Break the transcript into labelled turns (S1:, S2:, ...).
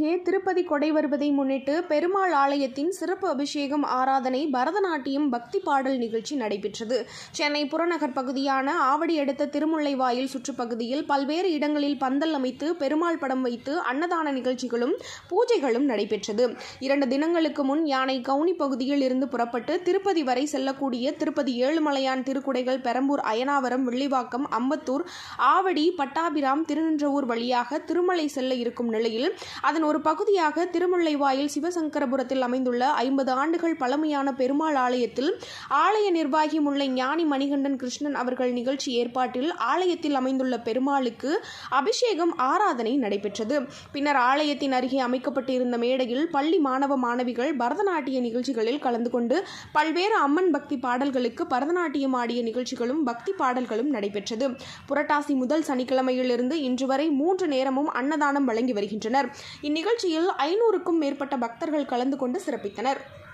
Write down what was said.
S1: அருகே திருப்பதி கொடை வருவதை முன்னிட்டு பெருமாள் ஆலயத்தின் சிறப்பு அபிஷேகம் ஆராதனை பரதநாட்டியம் பக்தி பாடல் நிகழ்ச்சி நடைபெற்றது சென்னை புறநகர் பகுதியான ஆவடி அடுத்த திருமுல்லைவாயில் சுற்றுப்பகுதியில் பல்வேறு இடங்களில் பந்தல் அமைத்து பெருமாள் படம் வைத்து அன்னதான நிகழ்ச்சிகளும் பூஜைகளும் நடைபெற்றது இரண்டு தினங்களுக்கு முன் யானை கவுனி பகுதியில் இருந்து புறப்பட்டு திருப்பதி வரை செல்லக்கூடிய திருப்பதி ஏழுமலையான் திருக்குடைகள் பெரம்பூர் அயனாவரம் வில்லிவாக்கம் அம்பத்தூர் ஆவடி பட்டாபிராம் திருநின்றவூர் வழியாக திருமலை செல்ல இருக்கும் நிலையில் அதன் ஒரு பகுதியாக திருமுல்லைவாயில் சிவசங்கரபுரத்தில் அமைந்துள்ள ஐம்பது ஆண்டுகள் பழமையான பெருமாள் ஆலயத்தில் ஆலய நிர்வாகி முல்லை ஞானி மணிகண்டன் கிருஷ்ணன் அவர்கள் நிகழ்ச்சி ஏற்பாட்டில் ஆலயத்தில் அமைந்துள்ள பெருமாளுக்கு அபிஷேகம் ஆராதனை நடைபெற்றது பின்னர் ஆலயத்தின் அருகே அமைக்கப்பட்டிருந்த மேடையில் பள்ளி மாணவ மாணவிகள் பரதநாட்டிய நிகழ்ச்சிகளில் கலந்து கொண்டு பல்வேறு அம்மன் பக்தி பாடல்களுக்கு பரதநாட்டியம் ஆடிய நிகழ்ச்சிகளும் பக்தி பாடல்களும் நடைபெற்றது புரட்டாசி முதல் சனிக்கிழமையிலிருந்து இன்று வரை மூன்று நேரமும் அன்னதானம் வழங்கி வருகின்றனர் இந்நிகழ்ச்சியில் ஐநூறுக்கும் மேற்பட்ட பக்தர்கள் கலந்து கொண்டு சிறப்பித்தனர்